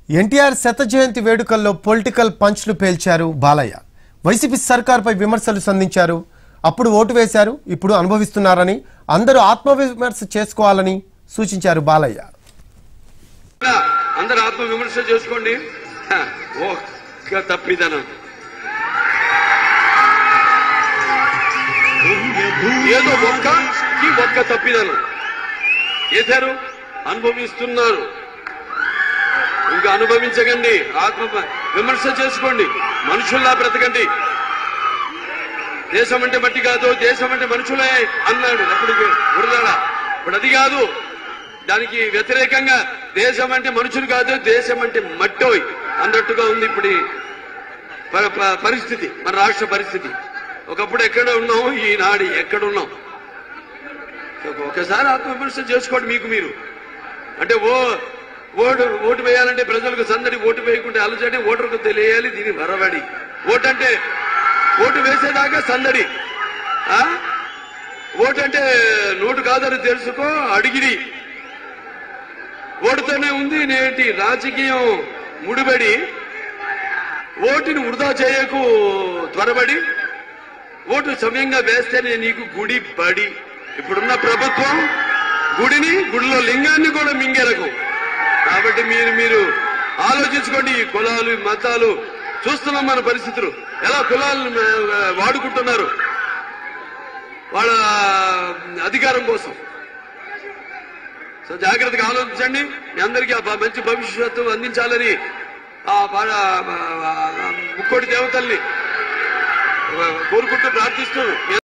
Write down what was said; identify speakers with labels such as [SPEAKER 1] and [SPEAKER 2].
[SPEAKER 1] ఎన్టీఆర్ శత జయంతి వేడుకల్లో పొలిటికల్ పంచ్లు పేల్చారు బాలయ్య వైసీపీ సర్కార్పై విమర్శలు సంధించారు అప్పుడు ఓటు వేశారు ఇప్పుడు అనుభవిస్తున్నారని అందరూ ఆత్మవిమర్శ చేసుకోవాలని సూచించారు బాలయ్య
[SPEAKER 2] అందరు ఆత్మ విమర్శ చేసుకోండి హ, ఒక్క తప్పిదనం ఏదో ఒక్క ఈ ఒక్క తప్పిదనం చేశారు అనుభవిస్తున్నారు ఇంకా అనుభవించకండి ఆత్మ విమర్శ చేసుకోండి మనుషుల్లా బ్రతకండి దేశం అంటే మట్టి కాదు దేశం అంటే మనుషులే అన్నాడు అప్పుడు గురుదాడ ఇప్పుడు అది కాదు దానికి వ్యతిరేకంగా దేశం అంటే మనుషులు కాదు దేశం అంటే మట్టోయ్ అన్నట్టుగా ఉంది ఇప్పుడు ఈ ప- ప- పరిస్థితి మన రాష్ట్ర పరిస్థితి ఒకప్పుడు ఎక్కడ ఉన్నాం ఈనాడు ఎక్కడ ఉన్నాం ఒకసారి ఆత్మవిమర్శ చేసుకోండి మీకు మీరు అంటే ఓ ఓటు ఓటు వేయాలంటే ప్రజలకు సందడి ఓటు వేయకుంటే అలజడి ఓటర్కు తెలియాలి దీని వరవడి ఓటు అంటే ఓటు వేసేదాకా సందడి ఆ? ఓటు అంటే నోటు కాదని తెలుసుకో అడిగిడి ఓటుతోనే ఉంది నేటి రాజకీయం ముడిపడి ఓటుని వృధా చేయకు త్వరబడి ఓటు సమయంగా వేస్తేనే నీకు గుడి బడి ఇప్పుడున్న ప్రభుత్వం గుడిని గుడిలో లింగాన్ని కూడా మింగెరకు కాబట్టి మీరు మీరు ఆలోచించుకోండి ఈ కులాలు ఈ మతాలు చూస్తున్నాం మన పరిస్థితులు ఎలా కులాలను ఆ, వాడుకుంటున్నారు వాళ్ళ అధికారం కోసం సో జాగ్రత్తగా ఆలోచించండి మీ అందరికీ ఆ బ- మంచి భవిష్యత్తు అందించాలని ఆ ప- ఆ ముక్కోటి దేవతల్ని ఆ, కోరుకుంటూ ప్రార్థిస్తూ